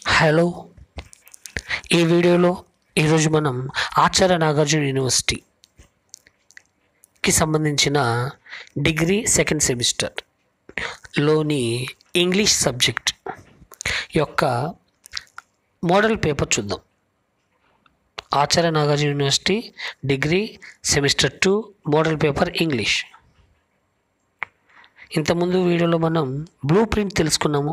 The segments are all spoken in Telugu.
హలో ఈ వీడియోలో ఈరోజు మనం ఆచార్య నాగార్జున యూనివర్సిటీకి సంబంధించిన డిగ్రీ సెకండ్ సెమిస్టర్ లోని ఇంగ్లీష్ సబ్జెక్ట్ యొక్క మోడల్ పేపర్ చూద్దాం Acharya Nagarjuna university degree semester two model paper English ఇంతకుముందు వీడియోలో మనం బ్లూ ప్రింట్ తెలుసుకున్నాము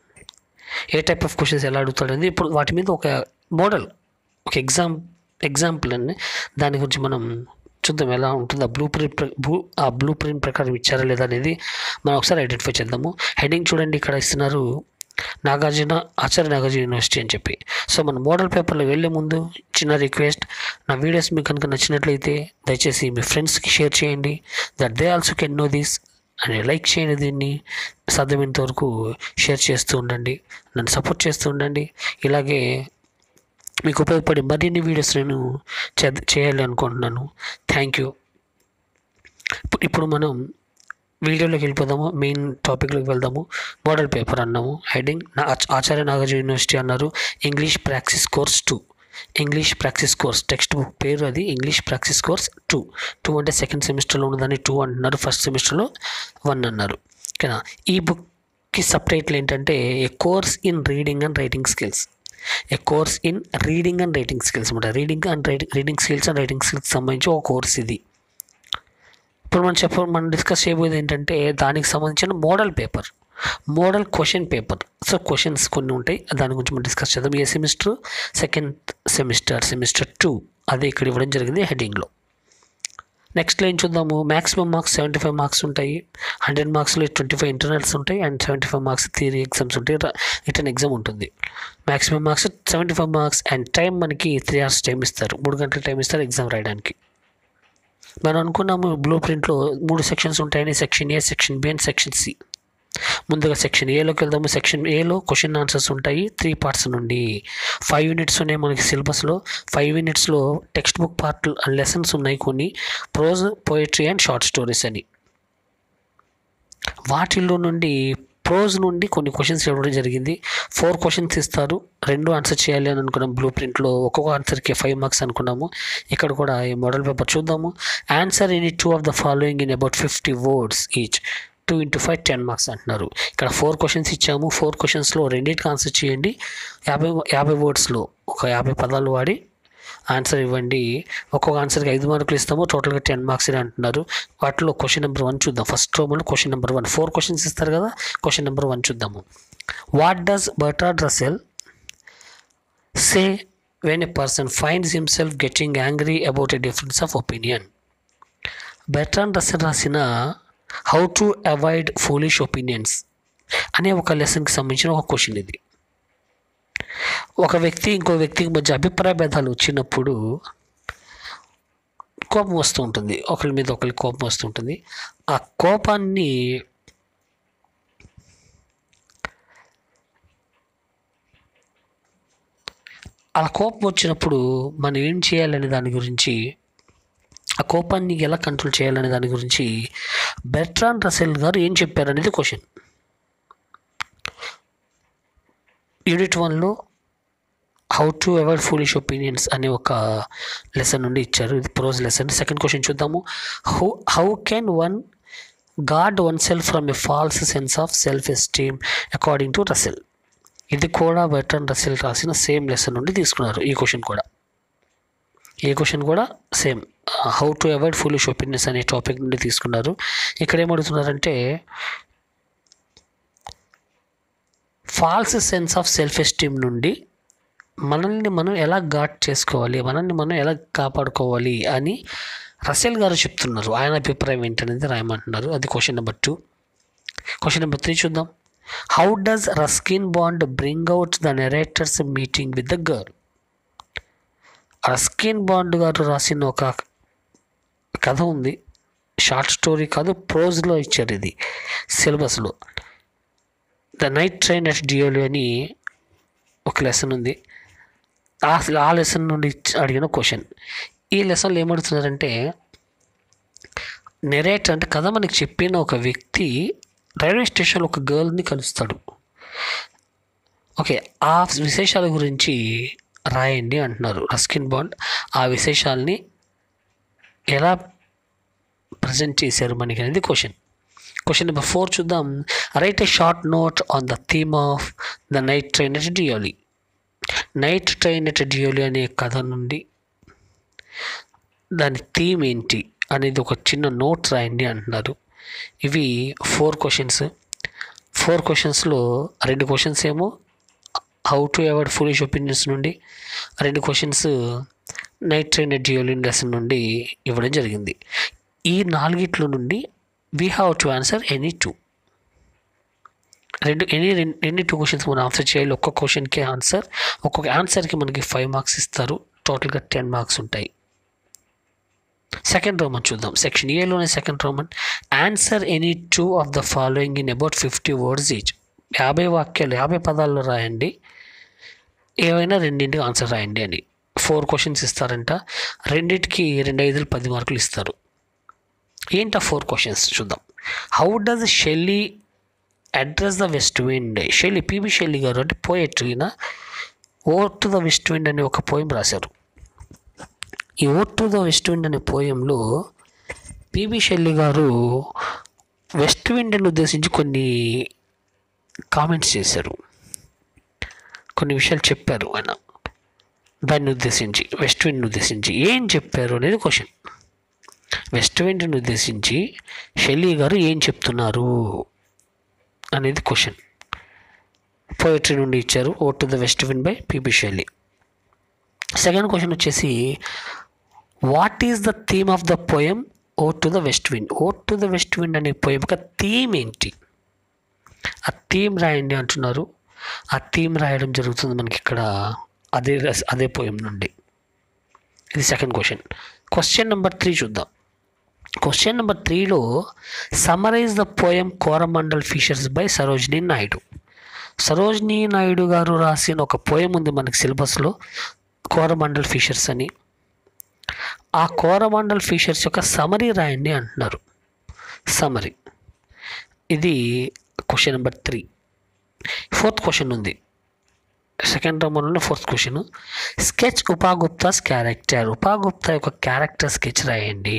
ఏ టైప్ ఆఫ్ క్వశ్చన్స్ ఎలా అడుగుతాడు అనేది ఇప్పుడు వాటి మీద ఒక మోడల్ ఒక ఎగ్జామ్ ఎగ్జాంపుల్ అని దాని గురించి మనం చూద్దాం ఎలా ఉంటుంది ఆ బ్లూ ప్రింట్ ప్ర- బ్లూ ఆ బ్లూ ప్రింట్ ప్రకారం ఇచ్చారా లేదా అనేది మనం ఒకసారి ఐడెంటిఫై చేద్దాము హెడింగ్ చూడండి ఇక్కడ ఇస్తున్నారు నాగార్జున ఆచార్య నాగార్జున యూనివర్సిటీ అని చెప్పి సో మన మోడల్ పేపర్లో వెళ్ళే ముందు చిన్న రిక్వెస్ట్ నా వీడియోస్ మీకు కనుక నచ్చినట్లయితే దయచేసి మీ ఫ్రెండ్స్కి షేర్ చేయండి that they also can know this అని లైక్ చేయండి దీన్ని సాధ్యమైనంత వరకు షేర్ చేస్తూ ఉండండి నన్ను సపోర్ట్ చేస్తూ ఉండండి ఇలాగే మీకు ఉపయోగపడే మరిన్ని వీడియోస్ నేను చే- చేయాలి అనుకుంటున్నాను థ్యాంక్ యూ ఇప్పుడు ఇప్పుడు మనం వీడియోలోకి వెళ్ళిపోదాము మెయిన్ టాపిక్లోకి వెళ్దాము మోడల్ పేపర్ అన్నాము హెడింగ్ నా ఆచ- ఆచార్య నాగార్జున యూనివర్సిటీ అన్నారు English practice course two English practice course text book పేరు అది English practice course two two అంటే సెకండ్ సెమిస్టర్లో ఉన్నదాన్ని టూ అంటున్నారు ఫస్ట్ సెమిస్టర్లో వన్ అన్నారు ఓకేనా ఈ బుక్కి సబ్ టైటిల్ ఏంటంటే a course in reading and writing skills a course in reading and writing skills అనమాట reading and writing reading skills and writing skills సంబంధించి ఒక కోర్స్ ఇది ఇప్పుడు మనం చెప్ప మనం డిస్కస్ చేయబోయేది ఏంటంటే దానికి సంబంధించిన model paper model question paper so questions కొన్ని ఉంటాయి దాని గురించి మనం డిస్కస్ చేద్దాం a semester second semester semester two అదే ఇక్కడ ఇవ్వడం జరిగింది హెడ్డింగ్లో నెక్స్ట్ ఏం చూద్దాము maximum marks seventy five marks ఉంటాయి హండ్రెడ్ మార్క్స్లో ట్వంటీ ఫైవ్ ఇంటర్నల్స్ ఉంటాయి and seventy five marks theory exams ఉంటాయి రిటర్న్ ఎగ్జామ్ ఉంటుంది maximum marks seventy five marks and time మనకి త్రీ అవర్స్ టైం ఇస్తారు మూడు గంటల టైం ఇస్తారు ఎగ్జామ్ రాయడానికి మనం అనుకున్నాము బ్లూ ప్రింట్లో మూడు సెక్షన్స్ ఉంటాయని section A section B and section C ముందుగా సెక్షన్ ఏలోకి వెళ్దాము సెక్షన్ ఏలో క్వశ్చన్ ఆన్సర్స్ ఉంటాయి త్రీ పార్ట్స్ నుండి ఫైవ్ యూనిట్స్ ఉన్నాయి మనకి సిలబస్లో ఫైవ్ యూనిట్స్లో టెక్స్ట్ బుక్ పార్ట్ లెసన్స్ ఉన్నాయి కొన్ని prose poetry and short stories అని వాటిల్లో నుండి ప్రోజ్ నుండి కొన్ని క్వశ్చన్స్ ఇవ్వడం జరిగింది ఫోర్ క్వశ్చన్స్ ఇస్తారు రెండు ఆన్సర్ చేయాలి అని అనుకున్నాం బ్లూ ప్రింట్లో ఒక్కొక్క ఆన్సర్కి ఫైవ్ మార్క్స్ అనుకున్నాము ఇక్కడ కూడా ఈ మోడల్ పేపర్ చూద్దాము answer in two of the following in about fifty words each two into five ten marks అంటున్నారు ఇక్కడ ఫోర్ క్వశ్చన్స్ ఇచ్చాము ఫోర్ క్వశ్చన్స్లో రెండింటికి ఆన్సర్ చేయండి యాభై యాభై వర్డ్స్లో ఒక యాభై పదాలు వాడి ఆన్సర్ ఇవ్వండి ఒక్కొక్క ఆన్సర్కి ఐదు మార్కులు ఇస్తాము టోటల్గా టెన్ మార్క్స్ అని అంటున్నారు వాటిలో క్వశ్చన్ నెంబర్ వన్ చూద్దాం ఫస్ట్ రోమన్లో question number one four questions ఇస్తారు కదా క్వశ్చన్ నెంబర్ వన్ చూద్దాము what does Bertrand Russell say when a person finds himself getting angry about a difference of opinion Bertrand Russell రాసిన how to avoid foolish opinions అనే ఒక లెసన్కి సంబంధించిన ఒక క్వశ్చన్ ఇది ఒక వ్యక్తి ఇంకో వ్యక్తికి మధ్య అభిప్రాయ భేదాలు వచ్చినప్పుడు కోపం వస్తూ ఉంటుంది ఒకరి మీద ఒకరికి కోపం వస్తూ ఉంటుంది ఆ కోపాన్ని ఆ కోపం వచ్చినప్పుడు మనం ఏం చేయాలనే దాని గురించి ఆ కోపాన్ని ఎలా కంట్రోల్ చేయాలనే దాని గురించి బెర్ట్రాన్ రసెల్ గారు ఏం చెప్పారనేది క్వశ్చన్ యూనిట్ వన్లో how to avoid foolish opinions అనే ఒక లెసన్ నుండి ఇచ్చారు ఇది ప్రోజ్ లెసన్ సెకండ్ క్వశ్చన్ చూద్దాము how how can one guard oneself from a false sense of self esteem according to Russell ఇది కూడా బెటన్ రసెల్ రాసిన సేమ్ లెసన్ నుండి తీసుకున్నారు ఈ క్వశ్చన్ కూడా ఈ క్వశ్చన్ కూడా same how to avoid foolish opinions అనే టాపిక్ నుండి తీసుకున్నారు ఇక్కడ ఏమడుగుతున్నారంటే false sense of self esteem నుండి మనల్ని మనం ఎలా గాడ్ చేసుకోవాలి మనల్ని మనం ఎలా కాపాడుకోవాలి అని రసెల్ గారు చెప్తున్నారు ఆయన అభిప్రాయం ఏంటనేది రాయమంటున్నారు అది question number two question number three చూద్దాం how does Ruskin Bond bring out the narrator's meeting with the girl Ruskin Bond garu రాసిన ఒక కథ ఉంది షార్ట్ స్టోరీ కాదు ప్రోజ్లో ఇచ్చారు ఇది సిలబస్లో the night train at Deoli అని ఒక లెసన్ ఉంది ఆ ఆ లెసన్ నుండి ఇచ్చి- అడిగిన క్వశ్చన్ ఈ లెసన్లో ఏమడుతున్నారంటే నెరేట్ అంటే కథ మనకి చెప్పిన ఒక వ్యక్తి రైల్వే స్టేషన్లో ఒక గర్ల్ని కలుస్తాడు ఓకే ఆ విశేషాల గురించి రాయండి అంటున్నారు రస్కిన్ బాండ్ ఆ విశేషాలని ఎలా ప్రజెంట్ చేశారు మనకి అనేది క్వశ్చన్ క్వశ్చన్ నెంబర్ ఫోర్ చూద్దాం write a short note on the theme of the night train at Deoli night train at Deoli అనే కథ నుండి దాని థీమ్ ఏంటి అనేది ఒక చిన్న నోట్ రాయండి అంటున్నారు ఇవి ఫోర్ క్వశ్చన్స్ ఫోర్ క్వశ్చన్స్లో రెండు క్వశ్చన్స్ ఏమో how to avoid foolish opinions నుండి రెండు క్వశ్చన్స్ నైట్ ట్రైన్ ఎట్ జియోలిన్ లెసన్ నుండి ఇవ్వడం జరిగింది ఈ నాలుగిట్లో నుండి we have to answer any two రెండు ఎనీ ఎనీ టూ క్వశ్చన్స్ మనం ఆన్సర్ చేయాలి ఒక్కొక్క క్వశ్చన్కి ఆన్సర్ ఒక్కొక్క ఆన్సర్కి మనకి ఫైవ్ మార్క్స్ ఇస్తారు టోటల్గా టెన్ మార్క్స్ ఉంటాయి సెకండ్ రోమన్ చూద్దాం సెక్షన్ ఏలోనే second roman answer any two of the following in about fifty words each యాభై వాక్యాలు యాభై పదాల్లో రాయండి ఏవైనా రెండింటికి ఆన్సర్ రాయండి అని ఫోర్ క్వశ్చన్స్ ఇస్తారంట రెండింటికి రెండు ఐదులు పది మార్కులు ఇస్తారు ఏంటి ఆ ఫోర్ క్వశ్చన్స్ చూద్దాం how does Shelley address the west wind Shelley PB Shelley గారు అంటే పోయట్రీన ode to the west wind అనే ఒక పోయం రాశారు ఈ ode to the west wind అనే పోయంలో పిబి షెల్లీ గారు వెస్ట్ విండ్ని ఉద్దేశించి కొన్ని కామెంట్స్ చేశారు కొన్ని విషయాలు చెప్పారు ఆయన దాన్ని ఉద్దేశించి వెస్ట్ విండ్ని ఉద్దేశించి ఏం చెప్పారు అనేది క్వశ్చన్ వెస్ట్ విండ్ని ఉద్దేశించి షెల్లీ గారు ఏం చెప్తున్నారు అనేది క్వశ్చన్ పోయిటరీ నుండి ఇచ్చారు ode to the west wind by PP Shelley second question వచ్చేసి what is the theme of the poem ode to the west wind ode to the west wind అనే పోయం యొక్క థీమ్ ఏంటి ఆ థీమ్ రాయండి అంటున్నారు ఆ థీమ్ రాయడం జరుగుతుంది మనకి ఇక్కడ అదే రస్- అదే పోయం నుండి ఇది second question question number three చూద్దాం క్వశ్చన్ నెంబర్ త్రీలో summarise the poem Coromandel fishers by Sarojini Naidu Sarojini Naidu గారు రాసిన ఒక పోయం ఉంది మనకి సిలబస్లో కోరమండల్ ఫిషర్స్ అని ఆ కోరమండల్ ఫిషర్స్ యొక్క సమరీ రాయండి అంటున్నారు సమరీ ఇది question number three fourth question ఉంది సెకండ్ రౌండ్లోనే fourth question sketch Upagupta's character Upagupta యొక్క క్యారెక్టర్ స్కెచ్ రాయండి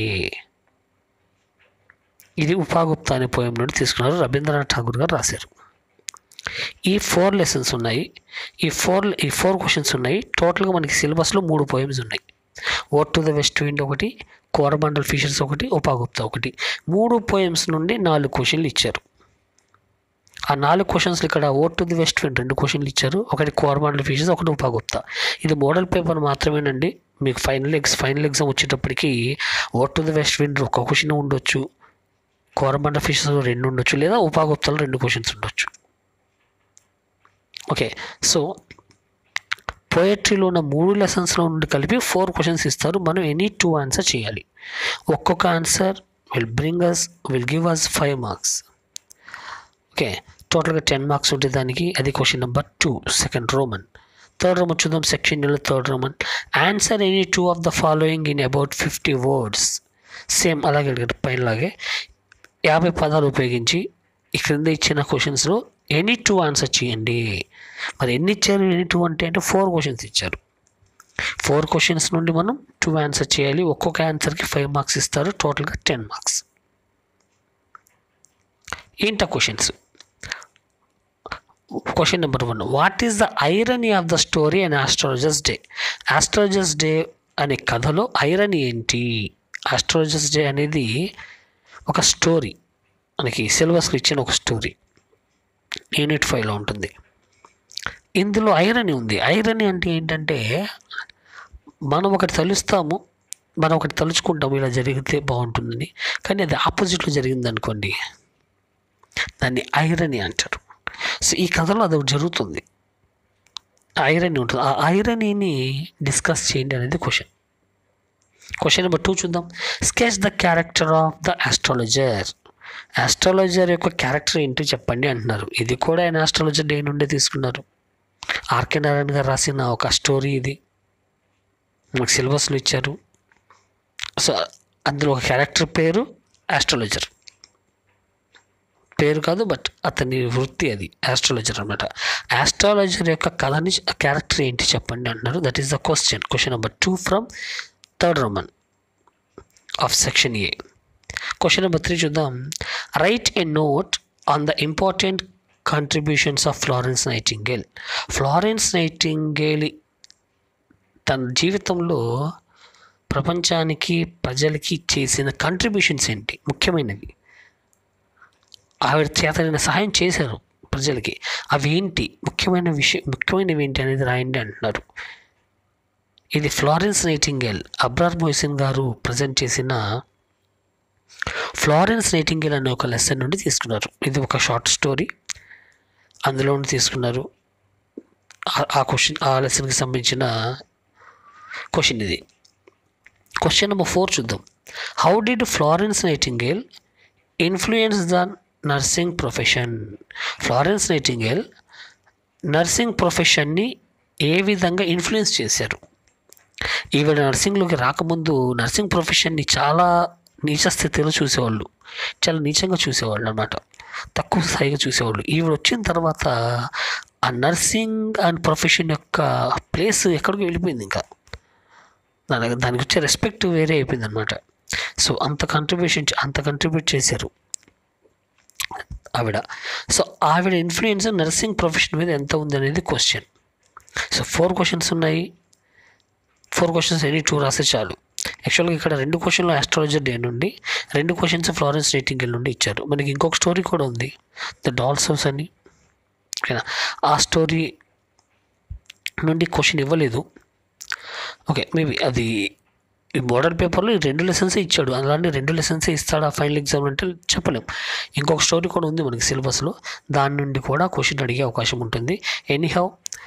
ఇది ఉపాగుప్తా అనే పోయం నుండి తీసుకున్నారు రవీంద్రనాథ్ ఠాగూర్ గారు రాశారు ఈ ఫోర్ లెసన్స్ ఉన్నాయి ఈ ఫోర్ ఈ ఫోర్ క్వశ్చన్స్ ఉన్నాయి టోటల్గా మనకి సిలబస్లో మూడు పోయమ్స్ ఉన్నాయి ode to the west wind ఒకటి కోరమండల్ ఫిషర్స్ ఒకటి ఉపాగుప్తా ఒకటి మూడు పోయమ్స్ నుండి నాలుగు క్వశ్చన్లు ఇచ్చారు ఆ నాలుగు క్వశ్చన్స్ ఇక్కడ ode to the west wind రెండు క్వశ్చన్లు ఇచ్చారు ఒకటి కోరమండల్ ఫిషర్స్ ఒకటి ఉపాగుప్తా ఇది మోడల్ పేపర్ మాత్రమేనండి మీకు ఫైనల్ ఎగ్స్ ఫైనల్ ఎగ్జామ్ వచ్చేటప్పటికి ode to the west wind ఒక క్వశ్చన్ ఉండొచ్చు కోరమండల్ ఫిషర్స్ రెండు ఉండొచ్చు లేదా ఉపాగుప్తాలో రెండు క్వశ్చన్స్ ఉండొచ్చు ఓకే సో పోయట్రీలో ఉన్న మూడు లెసన్స్లో నుండి కలిపి ఫోర్ క్వశ్చన్స్ ఇస్తారు మనం ఎనీ టూ ఆన్సర్ చేయాలి ఒక్కొక్క answer will bring us will give us five marks okay టోటల్గా టెన్ మార్క్స్ ఉంటుంది దానికి అది question number two second roman third roman చూద్దాం section third roman answer any two of the following in about fifty words same అలాగే అడిగారు పైనలాగే యాభై పదాలు ఉపయోగించి ఈ క్రింద ఇచ్చిన క్వశ్చన్స్లో ఎనీ టూ ఆన్సర్ చేయండి మరి ఎన్ని ఇచ్చారు ఎనీ టూ అంటే అంటే ఫోర్ క్వశ్చన్స్ ఇచ్చారు ఫోర్ క్వశ్చన్స్ నుండి మనం టూ ఆన్సర్ చేయాలి ఒక్కొక్క ఆన్సర్కి ఫైవ్ మార్క్స్ ఇస్తారు టోటల్గా టెన్ మార్క్స్ ఏంట questions question number one what is the irony of the story and astrologer's day astrologer's day అనే కథలో ఐరనీ ఏంటి ఆస్ట్రాలజర్స్ డే అనేది ఒక స్టోరీ మనకి సిలబస్కి ఇచ్చిన ఒక స్టోరీ యూనిట్ ఫైవ్లో ఉంటుంది ఇందులో ఐరనీ ఉంది ఐరనీ అంటే ఏంటంటే మనం ఒకటి తలుస్తాము మనం ఒకటి తలుచుకుంటాము ఇలా జరిగితే బాగుంటుందని కానీ అది ఆపోజిట్లో జరిగింది అనుకోండి దాన్ని ఐరనీ అంటారు సో ఈ కథలో అది ఒకటి జరుగుతుంది ఐరనీ ఉంటుంది ఆ ఐరనీని డిస్కస్ చేయండి అనేది క్వశ్చన్ క్వశ్చన్ నెంబర్ టూ చూద్దాం sketch the character of the astrologer astrologer యొక్క క్యారెక్టర్ ఏంటి చెప్పండి అంటున్నారు ఇది కూడా ఆయన ఆస్ట్రాలజర్ డే నుండే తీసుకున్నారు ఆర్కే నారాయణ గారు రాసిన ఒక స్టోరీ ఇది మనకు సిలబస్లో ఇచ్చారు సో అందులో ఒక క్యారెక్టర్ పేరు ఆస్ట్రాలజర్ పేరు కాదు బట్ అతని వృత్తి అది ఆస్ట్రాలజర్ అనమాట ఆస్ట్రాలజర్ యొక్క కథని క్యారెక్టర్ ఏంటి చెప్పండి అంటున్నారు that is the question question number two from third roman of section A question number three చూద్దాం write a note on the important contributions of Florence Nightingale Florence Nightingale తన జీవితంలో ప్రపంచానికి ప్రజలకి చేసిన కంట్రిబ్యూషన్స్ ఏంటి ముఖ్యమైనవి ఆవిడ చేతనైన సహాయం చేశారు ప్రజలకి అవి ఏంటి ముఖ్యమైన విషయం ముఖ్యమైనవి ఏంటి అనేది రాయండి అంటున్నారు ఇది ఫ్లారెన్స్ నైటింగేల్ అబ్రార్ మొయిసిన్ గారు ప్రజెంట్ చేసిన ఫ్లారెన్స్ నైటింగేల్ అనే ఒక లెసన్ నుండి తీసుకున్నారు ఇది ఒక షార్ట్ స్టోరీ అందులో నుండి తీసుకున్నారు ఆ- ఆ క్వశ్చన్ ఆ లెసన్కి సంబంధించిన క్వశ్చన్ ఇది క్వశ్చన్ నెంబర్ ఫోర్ చూద్దాం how did Florence Nightingale influence the nursing profession Florence Nightingale nursing ప్రొఫెషన్ని ఏ విధంగా ఇన్ఫ్లుయెన్స్ చేశారు ఈవిడ నర్సింగ్లోకి రాకముందు నర్సింగ్ ప్రొఫెషన్ని చాలా నీచ స్థితిలో చూసేవాళ్ళు చాలా నీచంగా చూసేవాళ్ళు అనమాట తక్కువ స్థాయిగా చూసేవాళ్ళు ఈవిడ వచ్చిన తర్వాత ఆ నర్సింగ్ అండ్ ప్రొఫెషన్ యొక్క ప్లేస్ ఎక్కడికి వెళ్ళిపోయింది ఇంకా దానికి దానికి వచ్చే రెస్పెక్ట్ వేరే అయిపోయింది అనమాట సో అంత కంట్రిబ్యూషన్ అంత కంట్రిబ్యూట్ చేశారు ఆవిడ సో ఆవిడ ఇన్ఫ్లుయెన్స్ నర్సింగ్ ప్రొఫెషన్ మీద ఎంత ఉంది అనేది క్వశ్చన్ సో ఫోర్ క్వశ్చన్స్ ఉన్నాయి ఫోర్ క్వశ్చన్స్ ఎనీ టూ రాస్తే చాలు యాక్చువల్గా ఇక్కడ రెండు క్వశ్చన్లు ఆస్ట్రాలజర్ డే నుండి రెండు క్వశ్చన్స్ ఫ్లారెన్స్ నైటింగేల్ నుండి ఇచ్చారు మనకి ఇంకొక స్టోరీ కూడా ఉంది ద డాల్స్ హౌస్ అని ఓకేనా ఆ స్టోరీ నుండి క్వశ్చన్ ఇవ్వలేదు ఓకే మేబీ అది ఈ మోడల్ పేపర్లో ఈ రెండు లెసన్సే ఇచ్చాడు అలాంటి రెండు లెసన్సే ఇస్తాడా ఫైనల్ ఎగ్జామ్ అంటే చెప్పలేం ఇంకొక స్టోరీ కూడా ఉంది మనకి సిలబస్లో దాని నుండి కూడా క్వశ్చన్ అడిగే అవకాశం ఉంటుంది ఎనీహౌ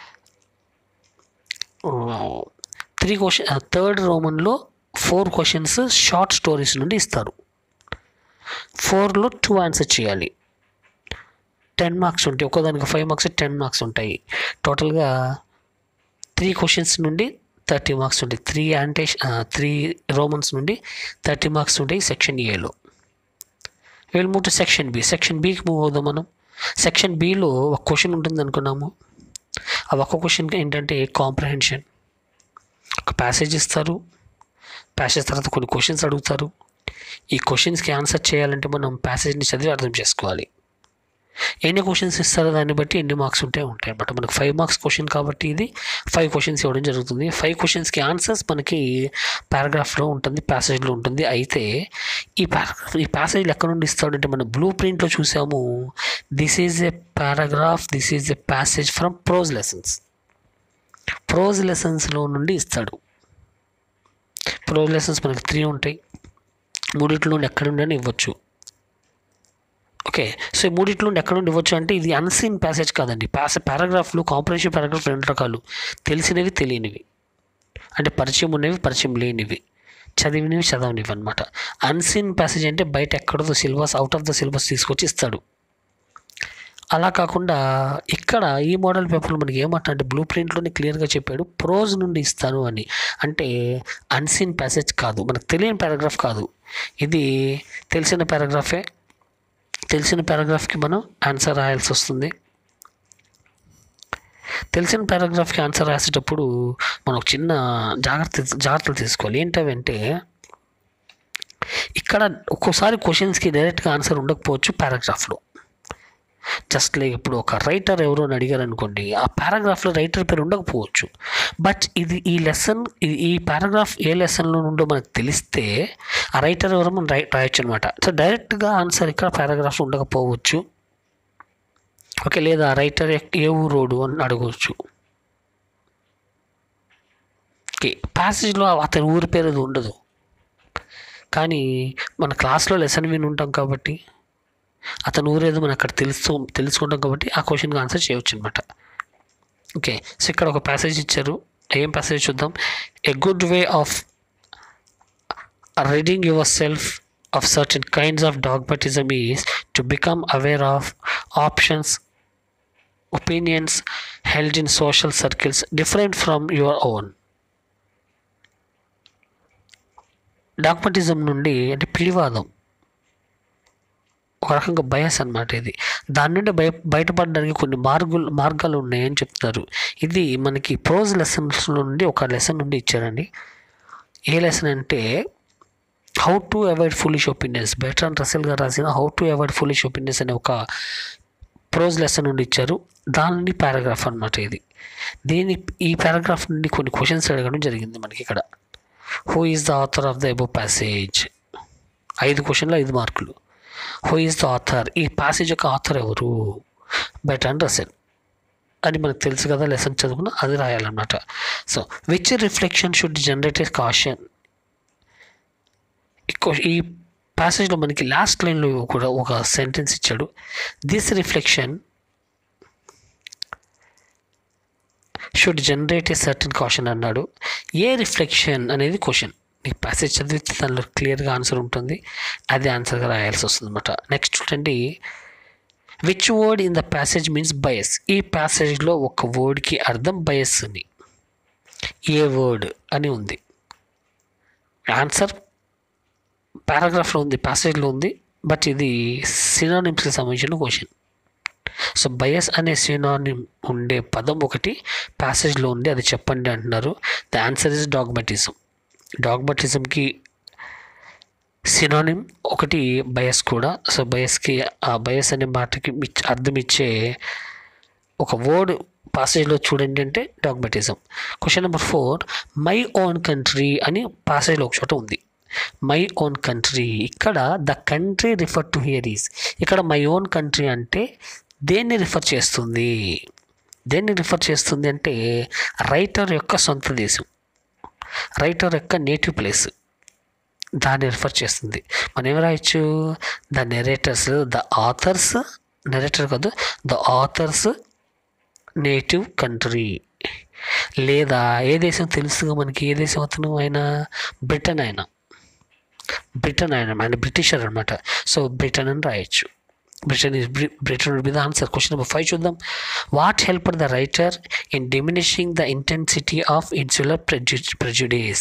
త్రీ క్వశ్చన్ థర్డ్ రోమన్లో ఫోర్ క్వశ్చన్స్ షార్ట్ స్టోరీస్ నుండి ఇస్తారు ఫోర్లో టూ ఆన్సర్ చేయాలి టెన్ మార్క్స్ ఉంటాయి ఒక్కోదానికి ఫైవ్ మార్క్స్ టెన్ మార్క్స్ ఉంటాయి టోటల్గా త్రీ క్వశ్చన్స్ నుండి థర్టీ మార్క్స్ ఉంటాయి త్రీ అంటే త్రీ రోమన్స్ నుండి థర్టీ మార్క్స్ ఉంటాయి సెక్షన్ ఏలో వీళ్ళు move to section B section బికి మూవ్ అవుదాం మనం సెక్షన్ బిలో ఒక క్వశ్చన్ ఉంటుంది అనుకున్నాము ఆ ఒక్క క్వశ్చన్ ఏంటంటే కాంప్రహెన్షన్ ఒక ప్యాసేజ్ ఇస్తారు ప్యాసేజ్ తర్వాత కొన్ని క్వశ్చన్స్ అడుగుతారు ఈ క్వశ్చన్స్కి ఆన్సర్ చేయాలంటే మనం ప్యాసేజ్ని చదివి అర్థం చేసుకోవాలి ఎన్ని క్వశ్చన్స్ ఇస్తారో దాన్ని బట్టి ఎన్ని మార్క్స్ ఉంటాయి ఉంటాయి అనమాట మనకు ఫైవ్ మార్క్స్ క్వశ్చన్ కాబట్టి ఇది ఫైవ్ క్వశ్చన్స్ ఇవ్వడం జరుగుతుంది ఫైవ్ క్వశ్చన్స్కి ఆన్సర్స్ మనకి పారాగ్రాఫ్లో ఉంటుంది ప్యాసేజ్లో ఉంటుంది అయితే ఈ పారాగ్రాఫ్ ఈ ప్యాసేజ్ ఎక్కడ నుండి ఇస్తాడంటే మనం బ్లూ ప్రింట్లో చూసాము this is a paragraph this is a passage from prose lessons prose లెసన్స్లో నుండి ఇస్తాడు ప్రోజ్ లెసన్స్ మనకి త్రీ ఉంటాయి మూడిట్లో నుండి ఎక్కడ నుండి అయినా ఇవ్వచ్చు ఓకే సో ఈ మూడిట్లో నుండి ఎక్కడ నుండి ఇవ్వచ్చు అంటే ఇది అన్సీన్ ప్యాసేజ్ కాదండి ప్యాస పారాగ్రాఫ్లు కాంప్రహెన్షన్ పారాగ్రాఫ్ రెండు రకాలు తెలిసినవి తెలియనివి అంటే పరిచయం ఉన్నవి పరిచయం లేనివి చదివినవి చదవనివి అనమాట అన్సీన్ ప్యాసేజ్ అంటే బయట ఎక్కడో syllabus out of the syllabus తీసుకొచ్చి ఇస్తాడు అలా కాకుండా ఇక్కడ ఈ మోడల్ పేపర్లో మనకి ఏమంటా అంటే బ్లూ ప్రింట్లోనే క్లియర్గా చెప్పాడు ప్రోజ్ నుండి ఇస్తాను అని అంటే అన్సీన్ ప్యాసేజ్ కాదు మనకు తెలియని పారాగ్రాఫ్ కాదు ఇది తెలిసిన పారాగ్రాఫే తెలిసిన పారాగ్రాఫ్కి మనం ఆన్సర్ రాయాల్సి వస్తుంది తెలిసిన పారాగ్రాఫ్కి ఆన్సర్ రాసేటప్పుడు మనం ఒక చిన్న జాగ్రత్త జాగ్రత్తలు తీసుకోవాలి ఏంటంటే ఇక్కడ ఒక్కోసారి క్వశ్చన్స్కి డైరెక్ట్గా ఆన్సర్ ఉండకపోవచ్చు పారాగ్రాఫ్లో జస్ట్ లైక్ ఇప్పుడు ఒక రైటర్ ఎవరో అని అడిగారు అనుకోండి ఆ పారాగ్రాఫ్లో రైటర్ పేరు ఉండకపోవచ్చు బట్ ఇది ఈ లెసన్ ఈ పారాగ్రాఫ్ ఏ లెసన్లో నుండో మనకు తెలిస్తే ఆ రైటర్ ఎవరో మనం రై రాయొచ్చు అనమాట సో డైరెక్ట్గా ఆన్సర్ ఇక్కడ పారాగ్రాఫ్ ఉండకపోవచ్చు ఓకే లేదా రైటర్ ఏ ఊరోడు అని అడగవచ్చు ఓకే ప్యాసేజ్లో అతని ఊరి పేరు అది ఉండదు కానీ మన క్లాస్లో లెసన్ విని ఉంటాం కాబట్టి అతను ఊరేదో మనం అక్కడ తెలుస్తూ తెలుసుకుంటాం కాబట్టి ఆ క్వశ్చన్కి ఆన్సర్ చేయవచ్చు అనమాట ఓకే సో ఇక్కడ ఒక ప్యాసేజ్ ఇచ్చారు ఏం ప్యాసేజ్ చూద్దాం a good way of reading yourself of certain kinds of dogmatism is to become aware of options opinions held in social circles different from your own dogmatism నుండి అంటే పిడివాదం ఒక రకంగా బయస్ అన్నమాట ఇది దాని నుండి బయ బయటపడడానికి కొన్ని మార్గులు మార్గాలు ఉన్నాయని చెప్తున్నారు ఇది మనకి ప్రోజ్ లెసన్స్ నుండి ఒక లెసన్ నుండి ఇచ్చారండి ఏ లెసన్ అంటే how to avoid foolish opinions Bertrand Russell గారు రాసిన how to avoid foolish opinions అనే ఒక ప్రోజ్ లెసన్ నుండి ఇచ్చారు దాని నుండి పారాగ్రాఫ్ అనమాట ఇది దీని ఈ పారాగ్రాఫ్ నుండి కొన్ని క్వశ్చన్స్ అడగడం జరిగింది మనకి ఇక్కడ who is the author of the above passage ఐదు క్వశ్చన్లు ఐదు మార్కులు హూ ఈజ్ ద ఆథర్ ఈ ప్యాసేజ్ యొక్క ఆథర్ ఎవరు బెటర్ అండ్ రసెల్ అని మనకు తెలుసు కదా లెసన్ చదువుకున్న అది రాయాలన్నమాట so which reflection should generate a caution ఈ ప్యాసేజ్లో మనకి లాస్ట్ లైన్లో కూడా ఒక సెంటెన్స్ ఇచ్చాడు this reflection should generate a certain caution అన్నాడు ఏ రిఫ్లెక్షన్ అనేది క్వశ్చన్ ఈ ప్యాసేజ్ చదివితే దానిలో క్లియర్గా ఆన్సర్ ఉంటుంది అది ఆన్సర్గా రాయాల్సి వస్తుంది అనమాట నెక్స్ట్ చూడండి which word in the passage means bias ఈ ప్యాసేజ్లో ఒక వర్డ్కి అర్థం బయస్ అని ఏ వర్డ్ అని ఉంది ఆన్సర్ పారాగ్రాఫ్లో ఉంది ప్యాసేజ్లో ఉంది బట్ ఇది సినానిమ్స్కి సంబంధించిన క్వశ్చన్ సో బయస్ అనే సినానిమ్ ఉండే పదం ఒకటి ప్యాసేజ్లో ఉంది అది చెప్పండి అంటున్నారు ద ఆన్సర్ ఇస్ డాగ్మటిజం డాగ్మటిజంకి సినానిమ్ ఒకటి బయస్ కూడా సో బయస్కి ఆ బయస్ అనే మాటకి ఇచ్- అర్థం ఇచ్చే ఒక వర్డ్ పాసేజ్లో చూడండి అంటే dogmatism question number four my own country అని పాసేజ్లో ఒక చోట ఉంది మై ఓన్ కంట్రీ ఇక్కడ the country refer to here is ఇక్కడ మై ఓన్ కంట్రీ అంటే దేన్ని రిఫర్ చేస్తుంది దేన్ని రిఫర్ చేస్తుంది అంటే రైటర్ యొక్క సొంత దేశం రైటర్ యొక్క నేటివ్ ప్లేస్ దాన్ని రిఫర్ చేస్తుంది మనం ఏం రాయొచ్చు the narrator's the author's narrator కాదు ద ఆథర్స్ నేటివ్ కంట్రీ లేదా ఏ దేశం తెలుసుగా మనకి ఏ దేశం అతను ఆయన బ్రిటన్ ఆయన బ్రిటన్ ఆయన ఆయన బ్రిటిషర్ అనమాట సో బ్రిటన్ అని రాయొచ్చు Britain is Britain be the answer question number five చూద్దాం what help the writer in diminishing the intensity of insular prejudices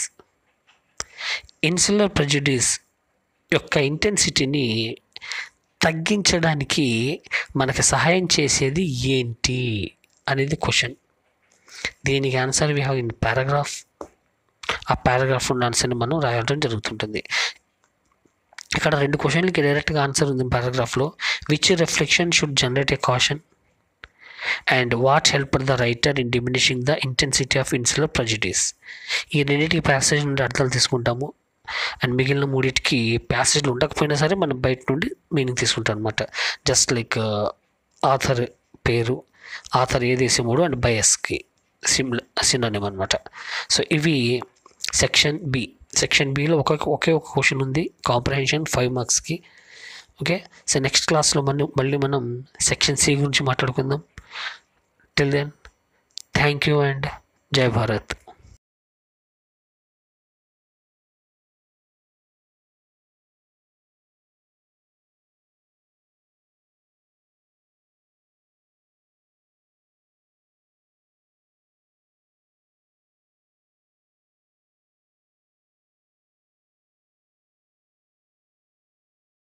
insular prejudices యొక్క ఇంటెన్సిటీని తగ్గించడానికి మనకి సహాయం చేసేది ఏంటి అనేది క్వశ్చన్ దీనికి answer we have in paragraph ఆ పారాగ్రాఫ్ ఉన్న ఆన్సర్ని మనం రాయడం జరుగుతుంటుంది ఇక్కడ రెండు క్వశ్చన్లకి డైరెక్ట్గా ఆన్సర్ ఉంది పారాగ్రాఫ్లో which reflection should generate a caution and what help the writer in diminishing the intensity of insular prejudice ఈ రెండింటికి ప్యాసేజ్ నుండి అర్థాలు తీసుకుంటాము అండ్ మిగిలిన మూడింటికి ప్యాసేజ్లు ఉండకపోయినా సరే మనం బయట నుండి మీనింగ్ తీసుకుంటాం అనమాట జస్ట్ లైక్ ఆథర్ పేరు ఆథర్ ఏ దేశముడు అండ్ బయస్కి సిమ్ల సినానిమ్ అనమాట సో ఇవి సెక్షన్ బి సెక్షన్ బిలో ఒక ఒకే ఒక క్వశ్చన్ ఉంది కాంప్రహెన్షన్ ఫైవ్ మార్క్స్కి ఓకే సో నెక్స్ట్ క్లాస్లో మనం మళ్ళీ మనం సెక్షన్ సి గురించి మాట్లాడుకుందాం till then thank you and Jai Bharat